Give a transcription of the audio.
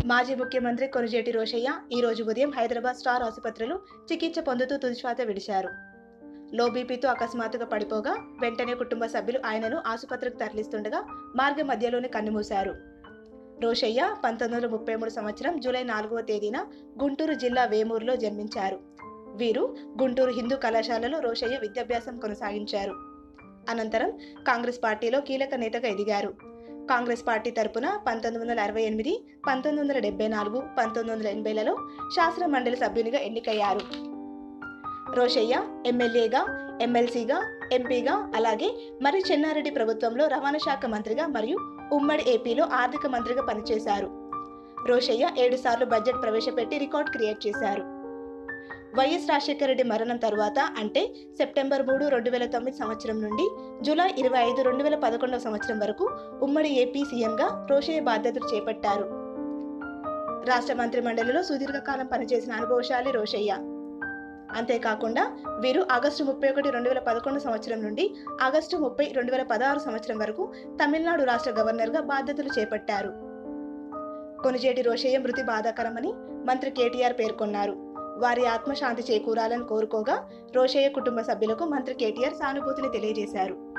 మాజీ ముఖ్యమంత్రి కొనిజేటి రోషయ్య ఈ రోజు ఉదయం హైదరాబాద్ స్టార్ ఆసుపత్రిలో చికిత్స పొందుతూ తుదిశ్వాస విడిచారు లో బీపీతో అకస్మాత్తుగా పడిపోగా వెంటనే కుటుంబ సభ్యులు ఆయనను ఆసుపత్రికి తరలిస్తుండగా మార్గ మధ్యలోనే కన్నుమూశారు రోషయ్య పంతొమ్మిది వందల ముప్పై మూడు సంవత్సరం జూలై నాలుగవ తేదీన గుంటూరు జిల్లా వేమూరులో జన్మించారు వీరు గుంటూరు హిందూ కళాశాలలో రోషయ్య విద్యాభ్యాసం కొనసాగించారు అనంతరం కాంగ్రెస్ పార్టీలో కీలక నేతగా ఎదిగారు కాంగ్రెస్ పార్టీ తరపున పంతొమ్మిది వందల అరవై ఎనిమిది పంతొమ్మిది వందల డెబ్బై నాలుగు పంతొమ్మిది వందల ఎనభైలలో శాసన మండలి సభ్యునిగా ఎన్నికయ్యారు రోషయ్య ఎమ్మెల్యేగా ఎమ్మెల్సీగా ఎంపీగా అలాగే మరి చెన్నారెడ్డి ప్రభుత్వంలో రవాణా శాఖ మంత్రిగా మరియు ఉమ్మడి ఏపీలో ఆర్థిక మంత్రిగా పనిచేశారు రోషయ్య ఏడు సార్లు బడ్జెట్ ప్రవేశపెట్టి రికార్డ్ క్రియేట్ చేశారు వైఎస్ రాజశేఖర రెడ్డి మరణం తరువాత అంటే సెప్టెంబర్ మూడు రెండు వేల తొమ్మిది సంవత్సరం నుండి జూలై ఇరవై ఐదు రెండు వేల పదకొండవ సంవత్సరం వరకు ఉమ్మడి ఏపీ సీఎంగా రోషయ్య బాధ్యతలు చేపట్టారు రాష్ట్ర మంత్రి మండలిలో సుదీర్ఘకాలం పనిచేసిన అనుభవశాలి రోషయ్య అంతేకాకుండా వీరు ఆగస్టు ముప్పై ఒకటి రెండు వేల పదకొండు సంవత్సరం నుండి ఆగస్టు ముప్పై రెండు వేల పదహారు సంవత్సరం వరకు తమిళనాడు రాష్ట్ర గవర్నర్గా బాధ్యతలు చేపట్టారు కొనిజేటి రోషయ్య మృతి బాధాకరమని మంత్రి కేటీఆర్ పేర్కొన్నారు వారి ఆత్మశాంతి చేకూరాలని కోరుకోగా రోషయ్య కుటుంబ సభ్యులకు మంత్రి కేటీఆర్ సానుభూతిని తెలియజేశారు